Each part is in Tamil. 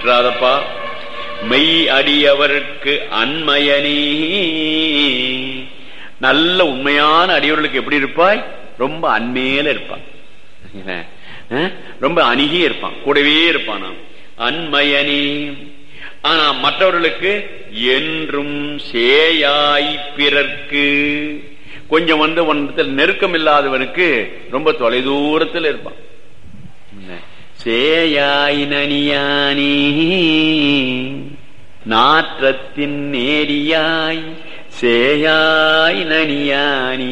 விட்டுறாதப்பா மெய் அடியவருக்கு அன்மயனே நல்ல உண்மையான அடியவர்களுக்கு எப்படி இருப்பாய் ரொம்ப அண்மையில இருப்பான் அஹ், ரொம்ப அணுகி இருப்பான் கூடவே இருப்பான் நாம் அன்மயனே ஆனா மற்றவர்களுக்கு என்றும் சேயாய் பிறர்க்கு கொஞ்சம் வந்து ஒன்றத்தில் நெருக்கம் இல்லாதவனுக்கு ரொம்ப தொலைதூரத்தில் இருப்பான் சேயாய் நனியானே நாற்றத்தின் நேரியாய் சேயாய் நனியானி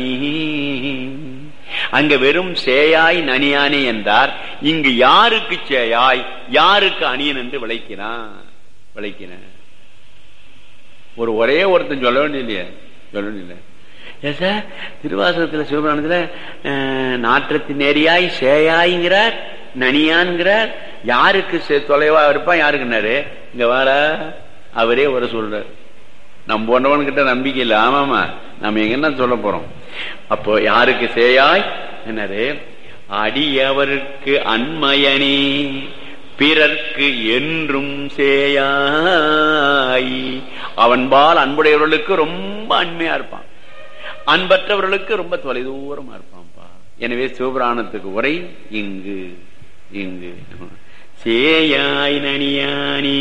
அங்க வெறும் சேயாய் நனியானே என்றார் இங்கு யாருக்கு சேயாய் யாருக்கு அணியன் என்று விளைக்கிறான் விளைக்கிறான் ஒரு ஒரே ஒருத்தன் சொல்ல வேண்டிய சொல்ல வேண்டிய ஏன் சார் திருவாசகத்துல சிவபுராணத்துல அஹ், நாற்றத்தின் நேரியாய் சேயாய்ங்கிறார் நனியான்கிறார் யாருக்கு சே- தொலைவா இருப்பான் யாருக்குன்னாரு இங்க வார அவரே வர சொல்றார் நம்ம போன்றவன் கிட்ட நம்பிக்கை இல்லை ஆமாமா நம்ம எங்க என்ன சொல்ல போறோம் அப்போ யாருக்கு சேயாய் என்னது அடியவருக்கு அன்மயனே பிறர்க்கு என்றும் சேயாய் அவன்பால் அன்புடையவர்களுக்கு ரொம்ப அண்மையா இருப்பான் அன்பற்றவர்களுக்கு ரொம்ப தொலைதூரமா இருப்பான்ப்பா எனவே சிவபுராணத்துக்கு உரை இங்கு இங்கு சேயாய் நனியானி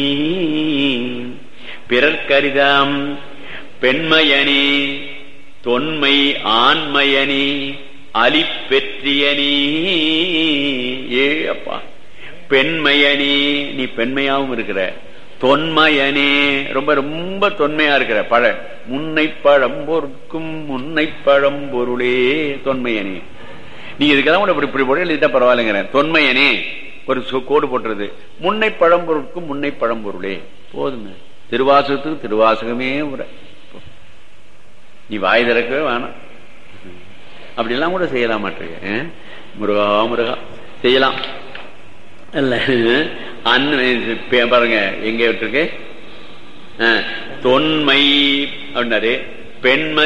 பிறர்க்கரிதாம் பெண்மையனே தொன்மை ஆண்மையனே அலிப்பெற்றியனே ஏ அப்பா பெண்மையனே நீ பெண்மையாவும் இருக்கிற தொன்மையனே ரொம்ப ரொம்ப தொன்மையா இருக்கிற பழ முன்னை பழம் பொருட்கும் முன்னை பழம் பொருளே தொன்மையனே நீ இதுக்கெல்லாம் கூட இப்படி இப்படி போட எழுதிட்டா பரவாயில்லைங்கிறேன் தொன்மையனே ஒரு சு- கோடு போட்டுறது முன்னை பழம் பொருட்கும் முன்னை பழம் பொருளே போதுங்க திருவாசகத்துக்கு திருவாசகமே உரை நீ வாய் திறக்கவே வேணாம் அப்படிலாம் கூட செய்யலாம் மாட்டிருக்க முருகா முருகா செய்யலாம் இல்ல அண்ணன் பே- பாருங்க எங்க விட்டுருக்கு அஹ், தொன்மை அப்படின்னாரு பெண்மை